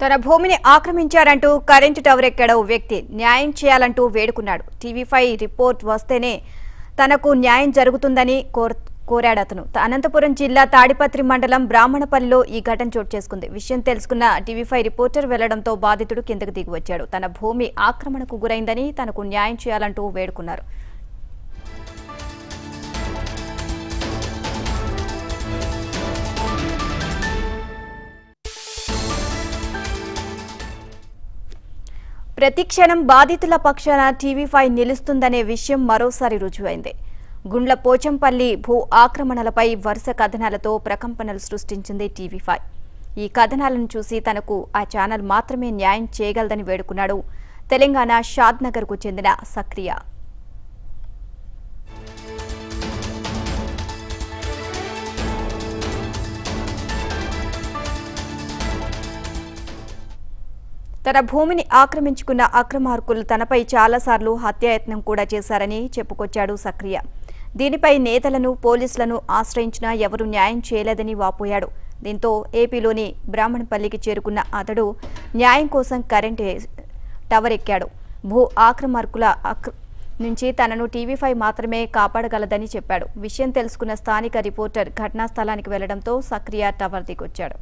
తన భూమిని ఆక్రమించారంటూ current tower ఎక్కాడు ఓ వ్యక్తి న్యాయం చేయాలంటూ వేడుకున్నాడు టీవీ ఫైవ్ రిపోర్ట్ వస్తేనే తనకు న్యాయం జరుగుతుందని కోర్ కోరాడు అతను అనంతపురం జిల్లా తాడిపత్రి మండలం బ్రాహ్మణపల్లిలో ఈ ఘటన చోటు చేసుకుంది విషయం తెలుసుకున్న టీవీ ఫైవ్ రిపోర్టర్ వెళ్లడంతో బాధితుడు కిందకు దిగి వచ్చాడు తన భూమి ఆక్రమణకు గురైందని తనకు న్యాయం చేయాలంటూ వేడుకున్నారు ప్రతిక్షణం బాధితుల పక్షాన టీవీ ఫైవ్ నిలుస్తుందనే విషయం మరోసారి రుజువైంది గుండ్ల పోచంపల్లి భూ ఆక్రమణలపై వరుస కథనాలతో ప్రకంపనలు సృష్టించింది టీవీ ఫైవ్ ఈ కథనాలను చూసి తనకు ఆ ఛానల్ మాత్రమే న్యాయం చేయగలదని వేడుకున్నాడు తెలంగాణ షాద్నగర్కు చెందిన సక్రియ తన భూమిని ఆక్రమించుకున్న అక్రమార్కులు తనపై చాలాసార్లు హత్యాయత్నం కూడా చేశారని చెప్పుకొచ్చాడు సక్రియ దీనిపై నేతలను పోలీసులను ఆశ్రయించినా ఎవరూ న్యాయం చేయలేదని వాపోయాడు దీంతో ఏపీలోని బ్రాహ్మణపల్లికి చేరుకున్న అతడు న్యాయం కోసం కరెంట్ టవర్ ఎక్కాడు భూ ఆక్రమార్కుల అక్ర నుంచి తనను టీవీ ఫైవ్ మాత్రమే కాపాడగలదని చెప్పాడు విషయం తెలుసుకున్న స్థానిక రిపోర్టర్ ఘటనా స్థలానికి వెళ్లడంతో సక్రియ టవర్ దిగొచ్చాడు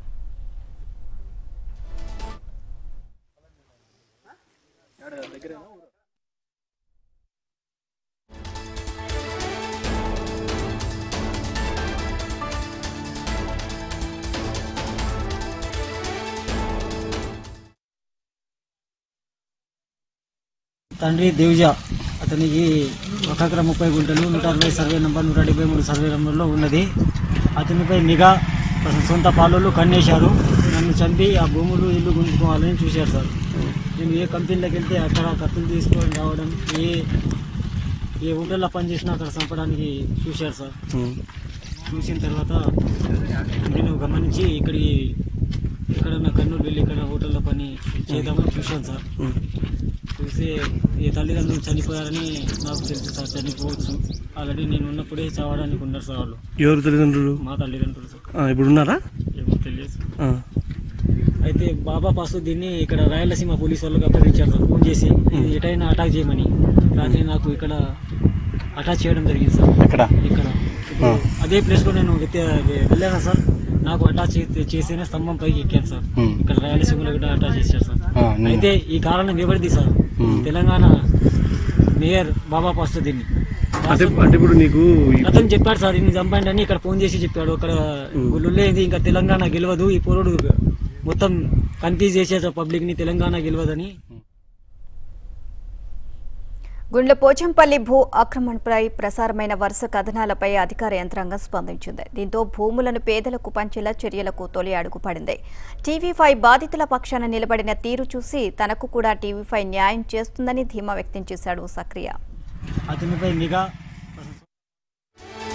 తండ్రి దేవ్జ అతనికి ఒక ఎకరా ముప్పై గుంటలు నూట అరవై సర్వే నంబర్ నూట డెబ్బై మూడు సర్వే నంబర్లో ఉన్నది అతనిపై నిఘా అతని సొంత పాలోళ్ళు కన్నేశారు నన్ను చంపి ఆ భూములు ఇల్లు గుంజుకోవాలని చూశారు సార్ నేను ఏ కంపెనీలోకి వెళ్తే అక్కడ కత్తులు తీసుకొని రావడం ఏ ఏ హోటల్లో పనిచేసినా అక్కడ చంపడానికి చూశారు సార్ చూసిన తర్వాత నేను గమనించి ఇక్కడికి ఎక్కడన్నా కర్నూలు వెళ్ళి ఇక్కడ హోటల్లో పని చేద్దామని చూశాను సార్ చూసి ఈ తల్లిదండ్రులు చనిపోయారని నాకు తెలుసు సార్ చనిపోవచ్చు ఆల్రెడీ నేను ఉన్నప్పుడే చావడానికి ఉన్నారు సార్ వాళ్ళు ఎవరు తల్లిదండ్రులు మా తల్లిదండ్రులు సార్ ఆ, ఇప్పుడు ఉన్నారా ఏమో తెలియదు సార్. ఆ, అయితే బాబా పాసు దీన్ని ఇక్కడ రాయలసీమ పోలీసు వాళ్ళకి అప్పగించారు సార్ ఫోన్ చేసి ఇది ఎటైనా అటాక్ చేయమని రాత్రి నాకు ఇక్కడ అటాక్ చేయడం జరిగింది సార్ ఎక్కడ ఇక్కడ ఇప్పుడు అదే ప్లేస్లో నేను వెతే- వెళ్ళాను సార్ నాకు అటాచ్ చేస్తే చేస్తేనే స్తంభం పైకి ఎక్కాను సార్ ఉమ్. ఇక్కడ రాయలసీమలో కూడా అటాచ్ చేశారు సార్ ఆ, నేను- అయితే ఈ కారణం ఎవరిది sir um. Telangana mayor Baba pastor దీన్ని అంటే అంటే ఇప్పుడు నీకు ఈ- అతను చెప్పాడు సార్ ఇన్ని చంపండి అని ఇక్కడ ఫోన్ చేసి చెప్పాడు అక్కడ గుళ్ళేది ఇంకా తెలంగాణ గెలవదు ఈ పోరుడు మొత్తం కన్ఫ్యూజ్ చేసేసారు పబ్లిక్ ని తెలంగాణ గెలవదని గుండ్ల పోచంపల్లి భూ ఆక్రమణపై ప్రసారమైన వరుస కథనాలపై అధికార యంత్రాంగం స్పందించింది దీంతో భూములను పేదలకు పంచేలా చర్యలకు తొలి అడుగు పడింది టీవీ ఫైవ్ బాధితుల పక్షాన నిలబడిన తీరు చూసి తనకు కూడా టీవీ ఫైవ్ న్యాయం చేస్తుందని ధీమా వ్యక్తం చేశాడు సక్రియ అతనిపై నిఘా